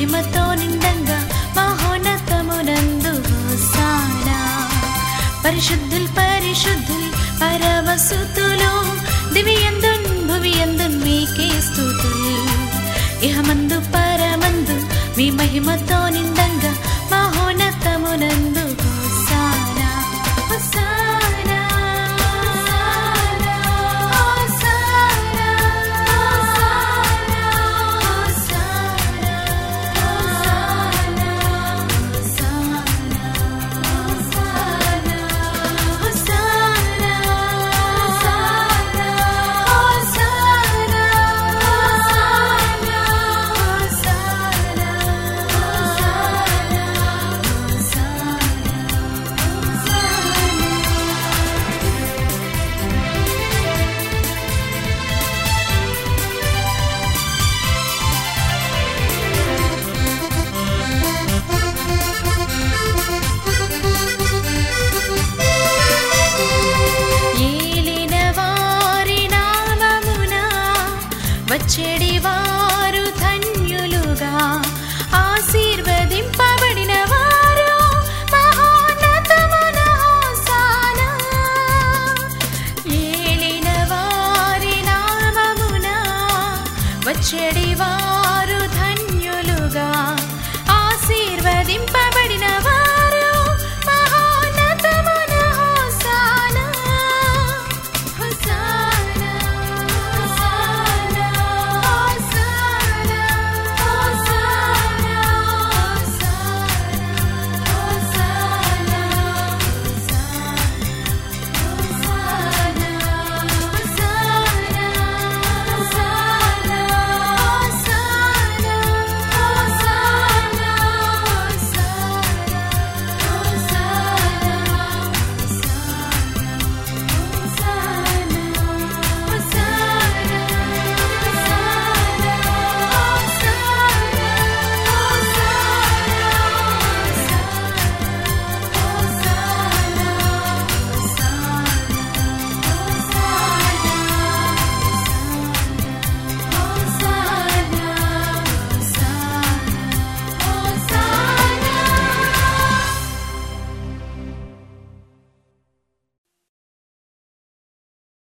మహిమతో నిండంగా మహోన్నతమునందు హోసానా పరిశుద్ధుల్ పరిశుద్ధుల్ పరమసుతులు దివ్యందున్ భువియందున్ మీకే స్తుతుల్ ఇహమందు పరమందు మీ మహిమతో నిండంగా మహోన్నతమునందు హోసానా హోసానా హోసానా హోసానా ఏలిన వారి నామమున వచ్చేడి వారు ధన్యులుగా ఆశీర్వదింపబడిన వారు మహోన్నతమున హోసానా ఏలిన వారి నామమున వచ్చేడి వారు ధన్యులుగా